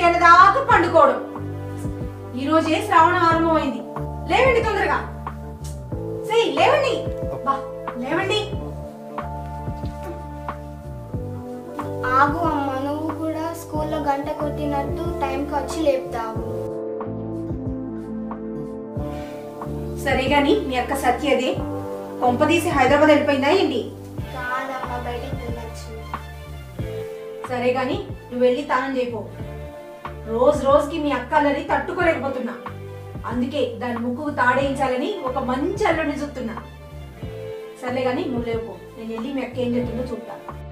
ఏళ్ళ దాకా పండుకోవడం ఈ రోజే శ్రావణం ఆరంభమైంది లేవండి తొందరగా సై లేవండి బా లేవండి ఆగు అమ్మ నువ్వు కూడా స్కూల్లో గంట కొట్టినట్టు టైంకి వచ్చి లేపుతావు సరే గాని మీ అక్క సత్యదే కొంపదీసి హైదరాబాద్ వెళ్ళిపోయిందా ఏంటి కాదమ్మ బయటికి వెళ్ళచ్చు సరే గాని నువ్వు వెళ్ళి తానం చేయిపో రోజు రోజుకి మీ అక్క అల్లరి తట్టుకోలేకపోతున్నా అందుకే దాని ముక్కుకు తాడేయించాలని ఒక మంచి అల్లుడిని చూస్తున్నా సర్లే గాని నువ్వు లేవుపో నేను వెళ్ళి మీ అక్క ఏం చెప్తుందో చూస్తా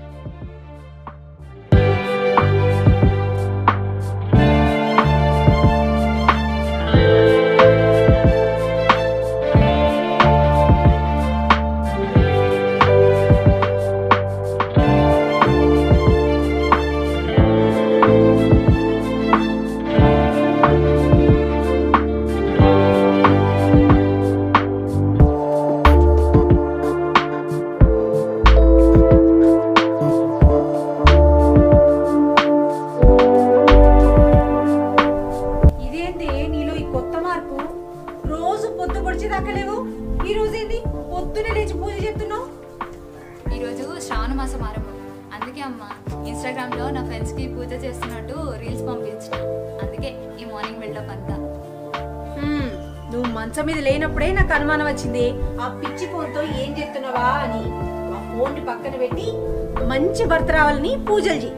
ఇదేంటి నీలో ఈ కొత్త మార్పు రోజు పొద్దు పొడిచి దాకలేవు ఈ రోజు ఏంటి పొద్దునే లేచి పూజ చేస్తున్నావు ఈరోజు శ్రావణ మాసం ఆరంభం అందుకే అమ్మ ఇన్స్టాగ్రామ్లో నా ఫ్రెండ్స్కి పూజ చేస్తున్నట్టు రీల్స్ పంపించిన అందుకే ఈ మార్నింగ్ బిల్డప్ అంతా హ్మ్, నువ్వు మంచం మీద లేనప్పుడే నాకు అనుమానం వచ్చింది ఆ పిచ్చి ఫోన్తో ఏం చెప్తున్నావా అని ఆ ఫోన్ పక్కన పెట్టి మంచి భర్త రావాలని పూజలు చేయి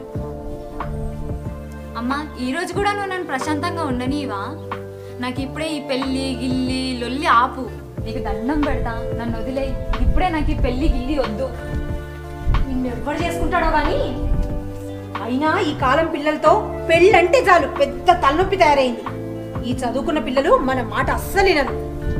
అమ్మ ఈ రోజు కూడా నువ్వు నన్ను ప్రశాంతంగా ఉండనివా నాకు ఇప్పుడే ఈ పెళ్ళి గిల్లి లొల్లి ఆపు నీకు దండం పెడతా నన్ను వదిలే ఇప్పుడే నాకు ఈ పెళ్ళి గిల్లి వద్దు నిన్ను ఎవ్వరు చేసుకుంటాడో గాని అయినా ఈ కాలం పిల్లలతో పెళ్ళంటే చాలు పెద్ద తలనొప్పి తయారైంది ఈ చదువుకున్న పిల్లలు మన మాట అస్సలు వినరు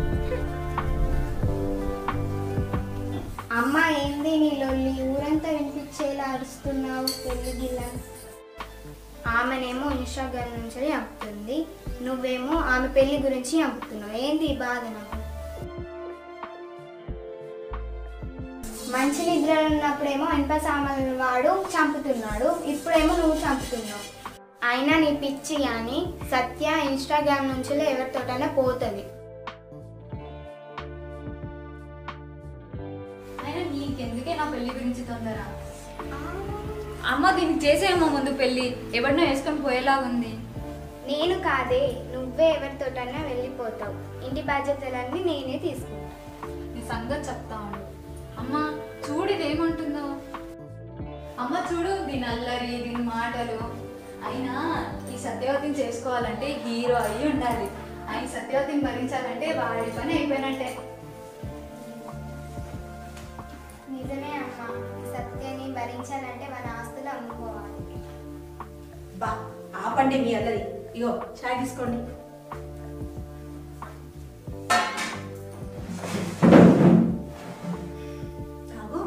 అమ్మ ఏంది నీ లొల్లి ఊరంతా వినిపించేలా అరుస్తున్నావు పెళ్లి గిల్లని ఆమెనేమో ఇన్స్టాగ్రామ్ నుంచి చంపుతుంది నువ్వేమో ఆమె పెళ్లి గురించి చంపుతున్నావు ఏంది ఈ బాధ నాకు మంచి నిద్రలో ఉన్నప్పుడేమో ఇనుప సామాన్లు వాడు చంపుతున్నాడు ఇప్పుడేమో నువ్వు చంపుతున్నావు అయినా నీ పిచ్చి కానీ సత్య ఇన్స్టాగ్రామ్ నుంచి ఎవరితోటైనా పోతుంది అయినా నీకెందుకే నా పెళ్లి గురించి తొందర అమ్మ దీనికి చేసేయమ్మ ముందు పెళ్ళి ఎవరినో వేసుకొని పోయేలాగుంది నేను కాదే నువ్వే ఎవరితోటన్నా వెళ్ళిపోతావు ఇంటి బాధ్యతలన్నీ నేనే తీసుకుంటా నీ సంగతి చెప్తా ఉండు అమ్మ చూడు ఇదేమంటుందో అమ్మ చూడు దీని అల్లరి దీని మాటలు అయినా ఈ సత్యవతిని చేసుకోవాలంటే హీరో అయి ఉండాలి ఆయన సత్యవతిని భరించాలంటే వాడి పని అయిపోయినట్టే నిజమే అమ్మ సత్యని భరించాలంటే మన ఆస్తులు అమ్ముకోవాలి బా ఆపండి మీ అల్లరి ఇగో చాయ్ తీసుకోండి తాగు.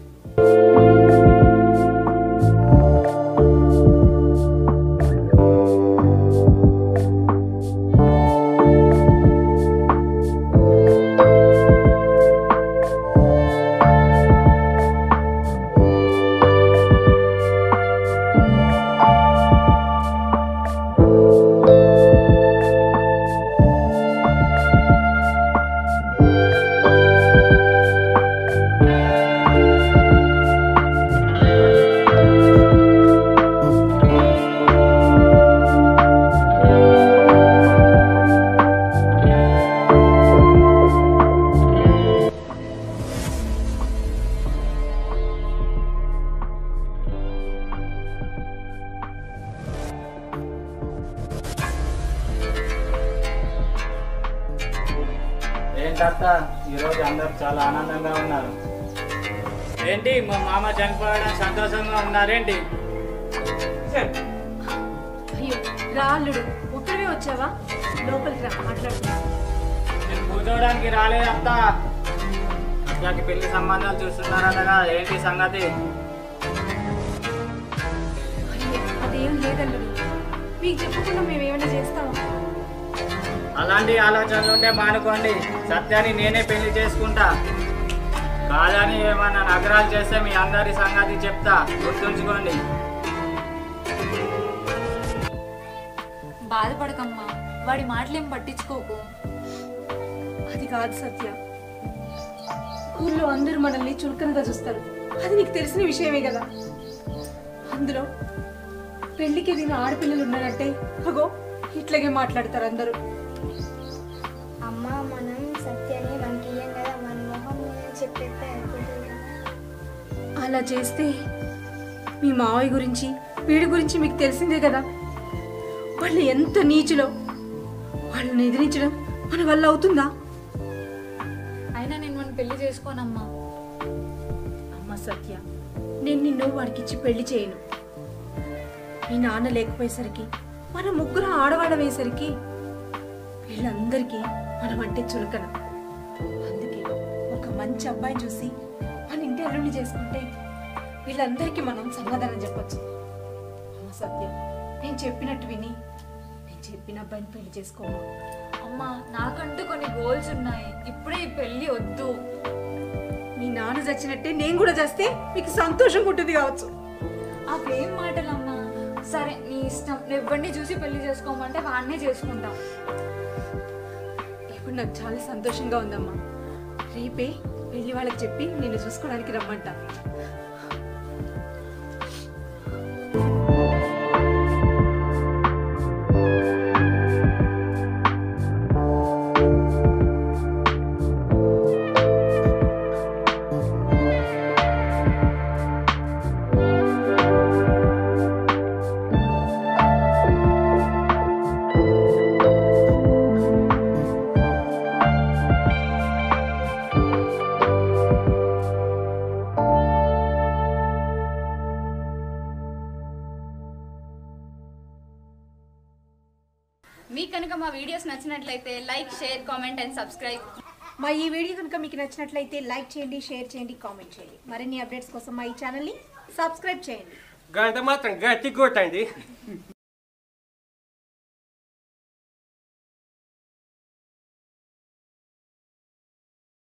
ఏంటత్త ఈరోజు అందరు చాలా ఆనందంగా ఉన్నారు ఏంటి మా మామ చనిపోవడం సంతోషంగా ఉన్నారేంటి అయ్యో రా అల్లుడు ఒక్కడే వచ్చావా లోపలికి రా మాట్లాడుతున్నా నేను కూర్చోవడానికి రాలేదత్త అట్లాంటి పెళ్లి సంబంధాలు చూస్తున్నారనగా ఏంటి సంగతి అయ్యో అదేం లేదల్లుడు మీకు చెప్పకుండా మేము ఏమైనా చేస్తామా అలాంటి ఆలోచనలు ఉంటే మానుకోండి సత్యాన్ని నేనే పెళ్లి చేసుకుంటా కాదని ఏమన్నా నగరాలు చేస్తే మీ అందరి సంగతి చెప్తా గుర్తుంచుకోండి బాధపడకమ్మా వాడి మాటలేం పట్టించుకోకు అది కాదు సత్య ఊళ్ళో అందరూ మనల్ని చులకనగా చూస్తారు అది నీకు తెలిసిన విషయమే కదా అందులో పెళ్లికి దిన ఆడపిల్లలు ఉన్నారంటే అగో ఇట్లాగే మాట్లాడతారు అందరూ అమ్మ మనం సత్యాన్ని మనకి ఇయ్యం కదా మన మొహం మీద చెప్పేస్తే అయిపోతుంది కదా అలా చేస్తే మీ మావయ్య గురించి వీడి గురించి మీకు తెలిసిందే కదా వాళ్ళు ఎంత నీచులో వాళ్ళని ఎదిరించడం మన వల్ల అవుతుందా అయినా నేను మన పెళ్లి చేసుకోనమ్మా అమ్మ సత్య నేను నిన్ను వాడికిచ్చి పెళ్లి చేయను మీ నాన్న లేకపోయేసరికి మన ముగ్గురు ఆడవాళ్ళ వేసరికి వీళ్ళందరికీ మనం అంటే చులకన అందుకే ఒక మంచి అబ్బాయిని చూసి మన ఇంటి అల్లుడిని చేసుకుంటే వీళ్ళందరికీ మనం సమాధానం చెప్పొచ్చు అమ్మ సత్య నేను చెప్పినట్టు విని నేను చెప్పిన అబ్బాయిని పెళ్లి చేసుకోమా అమ్మా నాకంటూ కొన్ని గోల్స్ ఉన్నాయి ఇప్పుడే ఈ పెళ్లి వద్దు మీ నాన్న చచ్చినట్టే నేను కూడా చేస్తే మీకు సంతోషంగా ఉంటుంది కావచ్చు అవేం మాటలమ్మా సరే నీ ఇష్టం నువ్వు ఎవరిని చూసి పెళ్లి చేసుకోమంటే వాడినే చేసుకుంటాం ఇప్పుడు నాకు చాలా సంతోషంగా ఉందమ్మా రేపే వెళ్ళి వాళ్ళకి చెప్పి నిన్ను చూసుకోవడానికి రమ్మంట మీకు కనుక మా వీడియోస్ నచ్చినట్లయితే like share comment and subscribe మా ఈ వీడియో కనుక మీకు నచ్చినట్లయితే లైక్ చేయండి షేర్ చేయండి కామెంట్ చేయండి మరిన్ని అప్డేట్స్ కోసం మా ఈ ఛానల్ని సబ్స్క్రైబ్ చేయండి గంట మాత్రం గట్టి కొట్టండి